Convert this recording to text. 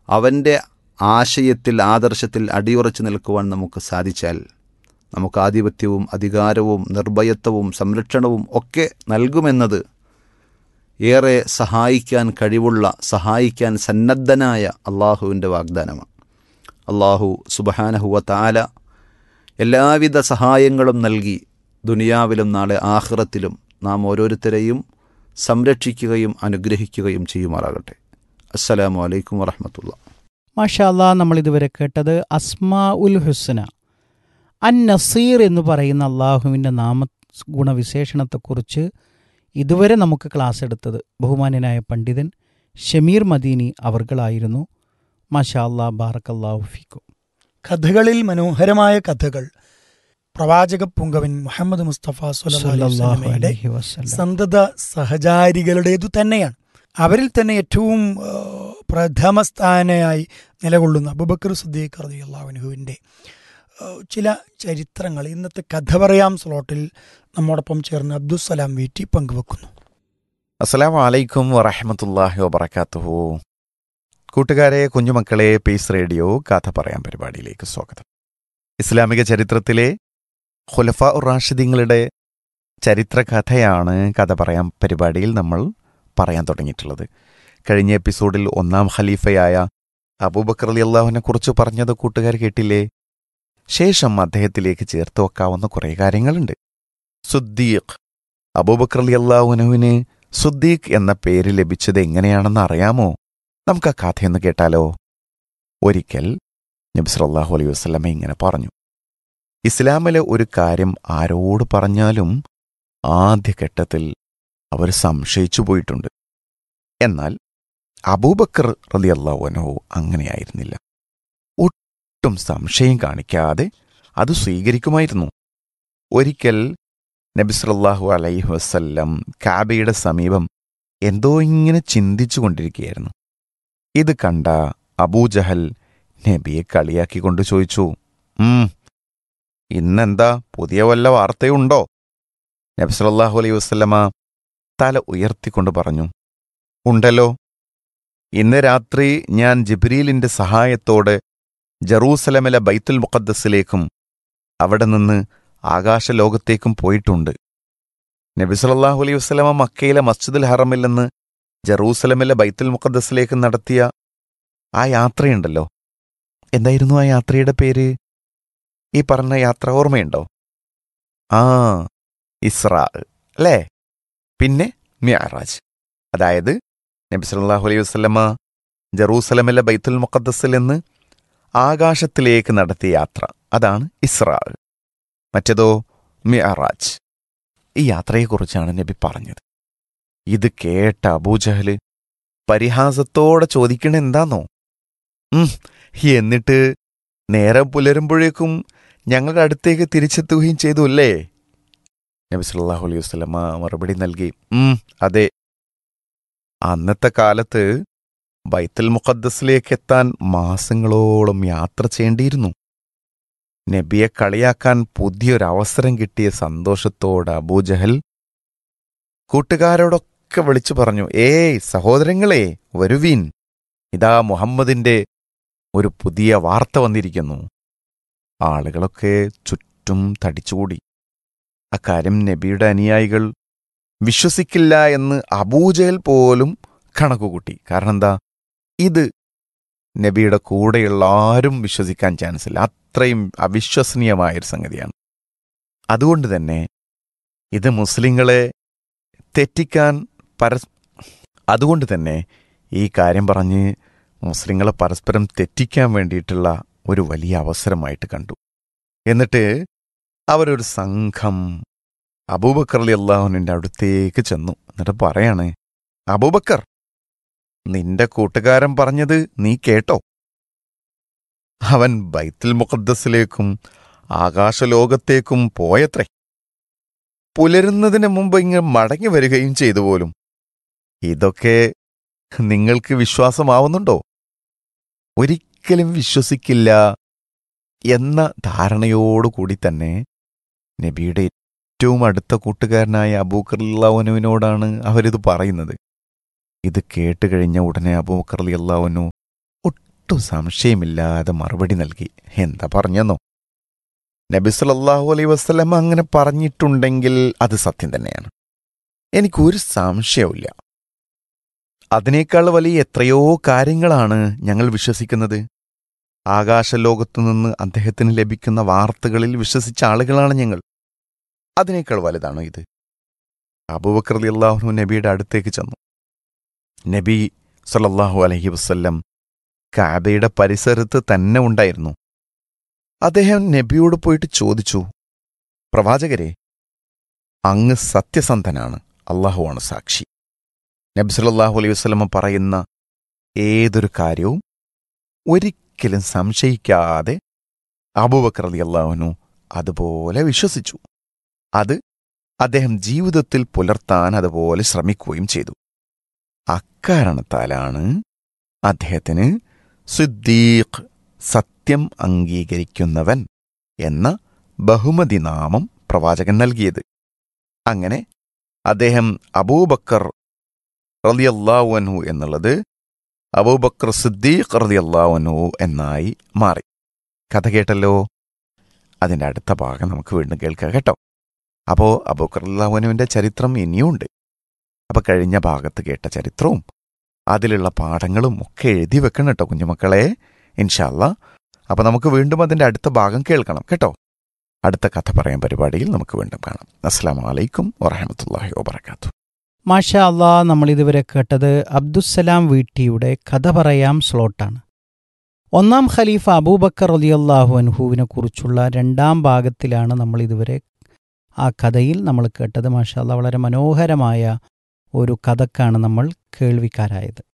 അവൻ്റെ ആശയത്തിൽ ആദർശത്തിൽ അടിയുറച്ചു നിൽക്കുവാൻ നമുക്ക് സാധിച്ചാൽ നമുക്ക് ആധിപത്യവും അധികാരവും നിർഭയത്വവും സംരക്ഷണവും ഒക്കെ നൽകുമെന്നത് ഏറെ സഹായിക്കാൻ കഴിവുള്ള സഹായിക്കാൻ സന്നദ്ധനായ അള്ളാഹുവിൻ്റെ വാഗ്ദാനമാണ് അള്ളാഹു സുബഹാനഹുവ താല എല്ലാവിധ സഹായങ്ങളും നൽകി ദുനിയാവിലും നാളെ ആഹ്റത്തിലും നാം ഓരോരുത്തരെയും സംരക്ഷിക്കുകയും അനുഗ്രഹിക്കുകയും ചെയ്യുമാറാകട്ടെ അസ്സലാമു അലൈക്കും വറഹമത്തുള്ള മാഷാല്ലാ നമ്മൾ ഇതുവരെ കേട്ടത് അസ്മാ ഉൽ ഹുസ്ന അൻ നസീർ എന്ന് പറയുന്ന അള്ളാഹുവിൻ്റെ നാമ ഗുണവിശേഷണത്തെക്കുറിച്ച് ഇതുവരെ നമുക്ക് ക്ലാസ് എടുത്തത് ബഹുമാന്യനായ പണ്ഡിതൻ ഷമീർ മദീനി അവർകളായിരുന്നു മാഷാല്ലാ ബാറക്കല്ലാഹു ഫിക്കും കഥകളിൽ മനോഹരമായ കഥകൾ പ്രവാചക പുങ്കവൻ മുഹമ്മദ് മുസ്തഫ സ്വല്ലല്ലാഹു അലൈഹി സല്ലല്ലാഹു വസല്ലമയുടെ അലൈഹി വസല്ലം സന്തത സഹചാരികളുടേതു തന്നെയാണ് അവരിൽ തന്നെ ഏറ്റവും ആ, പ്രഥമ സ്ഥാനയായി നിലകൊള്ളുന്ന അബുബക്കർ സുദ്ദീഖ് റളിയല്ലാഹുവിൻ്റെ ചില ചരിത്രങ്ങൾ ഇന്നത്തെ കഥ പറയാം സ്ലോട്ടിൽ നമ്മോടൊപ്പം ചേർന്ന് അബ്ദുസലാം വീറ്റി പങ്കുവെക്കുന്നു അസ്സലാമു അലൈക്കും വറഹമത്തല്ലാഹി വബർക്കാത്തുഹു കൂട്ടുകാരെ കുഞ്ഞുമക്കളെ പീസ് റേഡിയോ കഥ പറയാൻ പരിപാടിയിലേക്ക് സ്വാഗതം ഇസ്ലാമിക ചരിത്രത്തിലെ ഖുലഫ റാഷിദീങ്ങളുടെ ചരിത്രകഥയാണ് കഥ പറയാൻ പരിപാടിയിൽ നമ്മൾ പറയാൻ തുടങ്ങിയിട്ടുള്ളത് കഴിഞ്ഞ എപ്പിസോഡിൽ ഒന്നാം ഖലീഫയായ അബൂബക്കർ അലി അള്ളാഹുവിനെ കുറിച്ച് പറഞ്ഞത് കൂട്ടുകാർ കേട്ടില്ലേ ശേഷം അദ്ദേഹത്തിലേക്ക് ചേർത്ത് വെക്കാവുന്ന കുറേ കാര്യങ്ങളുണ്ട് സുദ്ദീഖ് അബൂബക്കർ അലി അള്ളാഹുനുവിന് സുദ്ദീഖ് എന്ന പേര് ലഭിച്ചത് എങ്ങനെയാണെന്ന് അറിയാമോ നമുക്ക് ആ കഥയൊന്ന് കേട്ടാലോ ഒരിക്കൽ നബി സല്ലല്ലാഹു അലൈഹി വസല്ലമ ഇങ്ങനെ പറഞ്ഞു ഇസ്ലാമിലെ ഒരു കാര്യം ആരോട് പറഞ്ഞാലും ആദ്യഘട്ടത്തിൽ അവർ സംശയിച്ചു പോയിട്ടുണ്ട് എന്നാൽ അബൂബക്കർ റളിയല്ലാഹു അൻഹു അങ്ങനെയായിരുന്നില്ല ഒട്ടും സംശയം കാണിക്കാതെ അത് സ്വീകരിക്കുമായിരുന്നു ഒരിക്കൽ നബി സല്ലല്ലാഹു അലൈഹി വസല്ലം കാബയുടെ സമീപം എന്തോ ഇങ്ങനെ ചിന്തിച്ചു കൊണ്ടിരിക്കുകയായിരുന്നു ഇത് കണ്ട അബൂജഹൽ നബിയെ കളിയാക്കിക്കൊണ്ട് ചോദിച്ചു ഉം ഇന്നെന്താ പുതിയ വല്ല വാർത്തയുണ്ടോ നബി സല്ലല്ലാഹു അലൈഹി വസല്ലമ തല ഉയർത്തിക്കൊണ്ട് പറഞ്ഞു ഉണ്ടല്ലോ ഇന്ന് രാത്രി ഞാൻ ജിബ്രീലിന്റെ സഹായത്തോടെ ജറൂസലമിലെ ബൈത്തുൽ മുഖദ്ദസിലേക്കും അവിടെ നിന്ന് ആകാശലോകത്തേക്കും പോയിട്ടുണ്ട് നബി സല്ലല്ലാഹു അലൈഹി വസല്ലമ മക്കയിലെ മസ്ജിദുൽ ഹറമിൽ നിന്ന് ജറൂസലമിലെ ബൈത്തുൽ മുഖദ്ദസിലേക്ക് നടത്തിയ ആ യാത്രയുണ്ടല്ലോ എന്തായിരുന്നു ആ യാത്രയുടെ പേര് ഈ പറഞ്ഞ യാത്ര ഓർമ്മയുണ്ടോ ആ ഇസ്രാ അല്ലേ പിന്നെ മിയാറാജ് അതായത് നബി സല്ലല്ലാഹു അലൈഹി വസല്ലമ ജറൂസലമിലെ ബൈത്തുൽ മുഖദ്ദസിൽ നിന്ന് ആകാശത്തിലേക്ക് നടത്തിയ യാത്ര അതാണ് ഇസ്രാ മറ്റേതോ മിയറാജ് ഈ യാത്രയെക്കുറിച്ചാണ് നബി പറഞ്ഞത് ഇത് കേട്ട അബൂജഹല് പരിഹാസത്തോടെ ചോദിക്കണ എന്താന്നോ ഉം എന്നിട്ട് നേരം പുലരുമ്പോഴേക്കും ഞങ്ങളുടെ അടുത്തേക്ക് തിരിച്ചെത്തുകയും ചെയ്തു അല്ലേ നബി സല്ലല്ലാഹു അലൈഹി വസല്ലമ മറുപടി നൽകി ഉം അതെ അന്നത്തെ കാലത്ത് ബൈത്തുൽ മുഖദ്ദസിലേക്ക് എത്താൻ മാസങ്ങളോളം യാത്ര ചെയ്യേണ്ടിയിരുന്നു നബിയെ കളിയാക്കാൻ പുതിയൊരവസരം കിട്ടിയ സന്തോഷത്തോടെ അബൂജഹൽ കൂട്ടുകാരോടൊക്കെ വിളിച്ചു പറഞ്ഞു ഏയ് സഹോദരങ്ങളെ വരുവീൻ ഇതാ മുഹമ്മദിന്റെ ഒരു പുതിയ വാർത്ത വന്നിരിക്കുന്നു ആളുകളൊക്കെ ചുറ്റും തടിച്ചുകൂടി അക്കാര്യം നബിയുടെ അനുയായികൾ വിശ്വസിക്കില്ല എന്ന് അബൂജഹൽ പോലും കണക്കുകൂട്ടി കാരണം എന്താ ഇത് നബിയുടെ കൂടെയുള്ള ആരും വിശ്വസിക്കാൻ ചാൻസ് ഇല്ല അത്രയും അവിശ്വസനീയമായൊരു സംഗതിയാണ് അതുകൊണ്ട് തന്നെ ഇത് മുസ്ലിങ്ങളെ തെറ്റിക്കാൻ പരസ് അതുകൊണ്ട് തന്നെ ഈ കാര്യം പറഞ്ഞ് മുസ്ലിങ്ങളെ പരസ്പരം തെറ്റിക്കാൻ വേണ്ടിയിട്ടുള്ള ഒരു വലിയ അവസരമായിട്ട് കണ്ടു എന്നിട്ട് അവരൊരു സംഘം അബൂബക്കർ അലി അള്ളാഹുവിൻ്റെ അടുത്തേക്ക് ചെന്നു എന്നിട്ട് പറയാണ് അബൂബക്കർ നിന്റെ കൂട്ടുകാരൻ പറഞ്ഞത് നീ കേട്ടോ അവൻ ബൈത്തുൽ മുഖദ്ദസിലേക്കും ആകാശലോകത്തേക്കും പോയത്രേ പുലരുന്നതിന് മുമ്പ് ഇങ്ങ് മടങ്ങി വരികയും ചെയ്തു പോലും ഇതൊക്കെ നിങ്ങൾക്ക് വിശ്വാസമാവുന്നുണ്ടോ ഒരിക്കലും വിശ്വസിക്കില്ല എന്ന ധാരണയോടുകൂടി തന്നെ നബിയുടെ ഏറ്റവും അടുത്ത കൂട്ടുകാരനായ അബൂക്കർലാവനുവിനോടാണ് അവരിത് പറയുന്നത് ഇത് കേട്ട് കഴിഞ്ഞ ഉടനെ അബൂക്കർ അള്ളാഹുനു ഒട്ടും സംശയമില്ലാതെ മറുപടി നൽകി എന്താ പറഞ്ഞെന്നോ നബി സല്ലല്ലാഹു അലൈഹി വസല്ലം അങ്ങനെ പറഞ്ഞിട്ടുണ്ടെങ്കിൽ അത് സത്യം തന്നെയാണ് എനിക്കൊരു സംശയവുമില്ല അതിനേക്കാൾ വലിയ എത്രയോ കാര്യങ്ങളാണ് ഞങ്ങൾ വിശ്വസിക്കുന്നത് ആകാശലോകത്തു നിന്ന് അദ്ദേഹത്തിന് ലഭിക്കുന്ന വാർത്തകളിൽ വിശ്വസിച്ച ആളുകളാണ് ഞങ്ങൾ അതിനേക്കാൾ വലുതാണോ ഇത് അബൂബക്കർ അള്ളാഹു നബിയുടെ അടുത്തേക്ക് ചെന്നു നബി സല്ലല്ലാഹു അലൈഹി വസല്ലം കാബയുടെ പരിസരത്ത് തന്നെ ഉണ്ടായിരുന്നു അദ്ദേഹം നബിയോട് പോയിട്ട് ചോദിച്ചു പ്രവാചകരെ അങ്ങ് സത്യസന്ധനാണ് അള്ളാഹുവാണ് സാക്ഷി നബി സല്ലല്ലാഹു അലൈഹി വസല്ലം പറയുന്ന ഏതൊരു കാര്യവും ഒരിക്കലും സംശയിക്കാതെ അബൂബക്കർ അലി അള്ളാഹുനു അതുപോലെ വിശ്വസിച്ചു അത് അദ്ദേഹം ജീവിതത്തിൽ പുലർത്താൻ അതുപോലെ ശ്രമിക്കുകയും ചെയ്തു അക്കാരണത്താലാണ് അദ്ദേഹത്തിന് സിദ്ദീഖ് സത്യം അംഗീകരിക്കുന്നവൻ എന്ന ബഹുമതി നാമം പ്രവാചകൻ നൽകിയത് അങ്ങനെ അദ്ദേഹം അബൂബക്കർ റളിയല്ലാഹു എന്നുള്ളത് അബൂബക്കർ സിദ്ദീഖ് റളിയല്ലാഹു എന്നായി മാറി കഥ കേട്ടല്ലോ അതിൻ്റെ അടുത്ത ഭാഗം നമുക്ക് വീണ്ടും കേൾക്കാം കേട്ടോ അപ്പോൾ അബൂബക്കർ അള്ളാഹുനുവിൻ്റെ ചരിത്രം ഇനിയുമുണ്ട് അപ്പോൾ കഴിഞ്ഞ ഭാഗത്ത് കേട്ട ചരിത്രവും അതിലുള്ള പാഠങ്ങളും ഒക്കെ എഴുതി വെക്കണം കേട്ടോ കുഞ്ഞുമക്കളെ ഇൻഷാല്ല അപ്പോൾ നമുക്ക് വീണ്ടും അതിൻ്റെ അടുത്ത ഭാഗം കേൾക്കണം കേട്ടോ അടുത്ത കഥ പറയാൻ പരിപാടിയിൽ നമുക്ക് വീണ്ടും കാണാം അസ്സാം വലൈക്കും വറഹമത്തല്ലാഹി വാബർക്കാത്തു മാഷാ അള്ളാ നമ്മൾ ഇതുവരെ കേട്ടത് അബ്ദുസ്സലാം വീട്ടിയുടെ കഥ പറയാം സ്ലോട്ടാണ് ഒന്നാം ഖലീഫ അബൂബക്കർ റളിയല്ലാഹു അൻഹുവിനെ കുറിച്ചുള്ള രണ്ടാം ഭാഗത്തിലാണ് നമ്മൾ ഇതുവരെ ആ കഥയിൽ നമ്മൾ കേട്ടത് മാഷാ അള്ളാ വളരെ മനോഹരമായ ഒരു കഥക്കാണ് നമ്മൾ കേൾവിക്കാരായത്